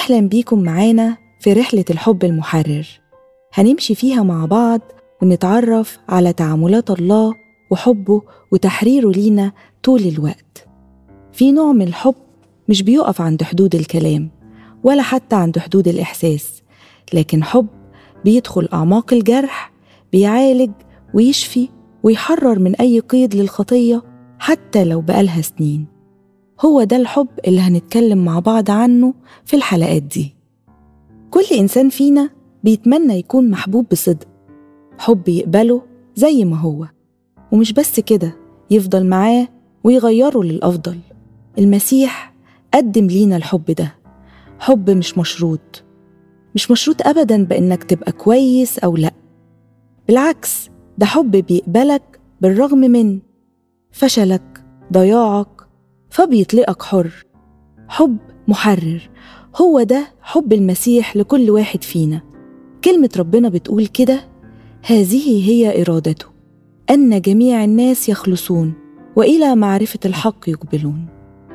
أهلا بيكم معانا في رحلة الحب المحرر هنمشي فيها مع بعض ونتعرف على تعاملات الله وحبه وتحريره لينا طول الوقت في نوع من الحب مش بيقف عند حدود الكلام ولا حتى عند حدود الإحساس لكن حب بيدخل أعماق الجرح بيعالج ويشفي ويحرر من أي قيد للخطية حتى لو بقالها سنين هو ده الحب اللي هنتكلم مع بعض عنه في الحلقات دي كل إنسان فينا بيتمنى يكون محبوب بصدق حب يقبله زي ما هو ومش بس كده يفضل معاه ويغيره للأفضل المسيح قدم لينا الحب ده حب مش مشروط مش مشروط أبدا بإنك تبقى كويس أو لأ بالعكس ده حب بيقبلك بالرغم من فشلك ضياعك فبيطلقك حر حب محرر هو ده حب المسيح لكل واحد فينا كلمة ربنا بتقول كده هذه هي إرادته أن جميع الناس يخلصون وإلى معرفة الحق يقبلون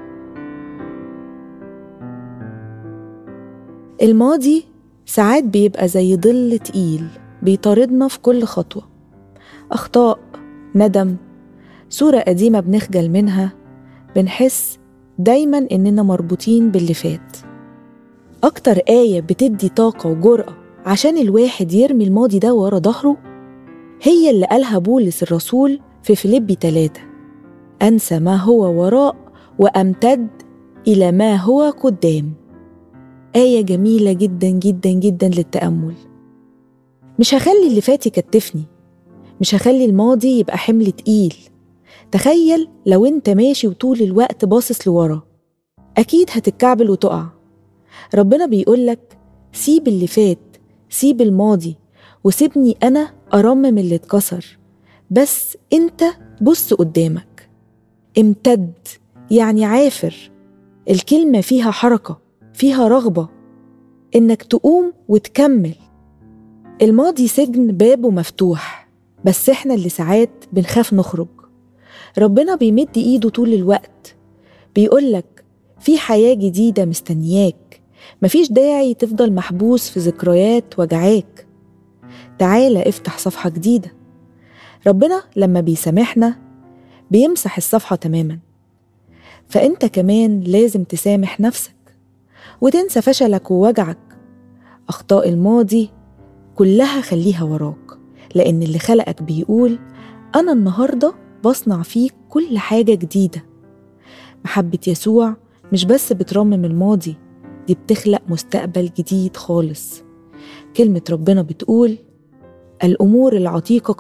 الماضي ساعات بيبقى زي ظل تقيل بيطاردنا في كل خطوة أخطاء ندم صورة قديمة بنخجل منها بنحس دايما إننا مربوطين باللي فات أكتر آية بتدي طاقة وجرأة عشان الواحد يرمي الماضي ده ورا ظهره هي اللي قالها بولس الرسول في فيليبي 3 أنسى ما هو وراء وأمتد إلى ما هو قدام آية جميلة جدا جدا جدا للتأمل مش هخلي اللي فات يكتفني مش هخلي الماضي يبقى حمل تقيل تخيل لو انت ماشي وطول الوقت باصص لورا أكيد هتتكعبل وتقع ربنا بيقولك سيب اللي فات سيب الماضي وسيبني أنا أرمم اللي اتكسر بس انت بص قدامك امتد يعني عافر الكلمة فيها حركة فيها رغبة إنك تقوم وتكمل الماضي سجن بابه مفتوح بس إحنا اللي ساعات بنخاف نخرج ربنا بيمد إيده طول الوقت بيقولك في حياة جديدة مستنياك مفيش داعي تفضل محبوس في ذكريات وجعاك تعالى افتح صفحة جديدة ربنا لما بيسامحنا بيمسح الصفحة تماما فأنت كمان لازم تسامح نفسك وتنسى فشلك ووجعك أخطاء الماضي كلها خليها وراك لأن اللي خلقك بيقول أنا النهاردة بصنع فيك كل حاجة جديدة محبة يسوع مش بس بترمم الماضي دي بتخلق مستقبل جديد خالص كلمة ربنا بتقول الأمور العتيقة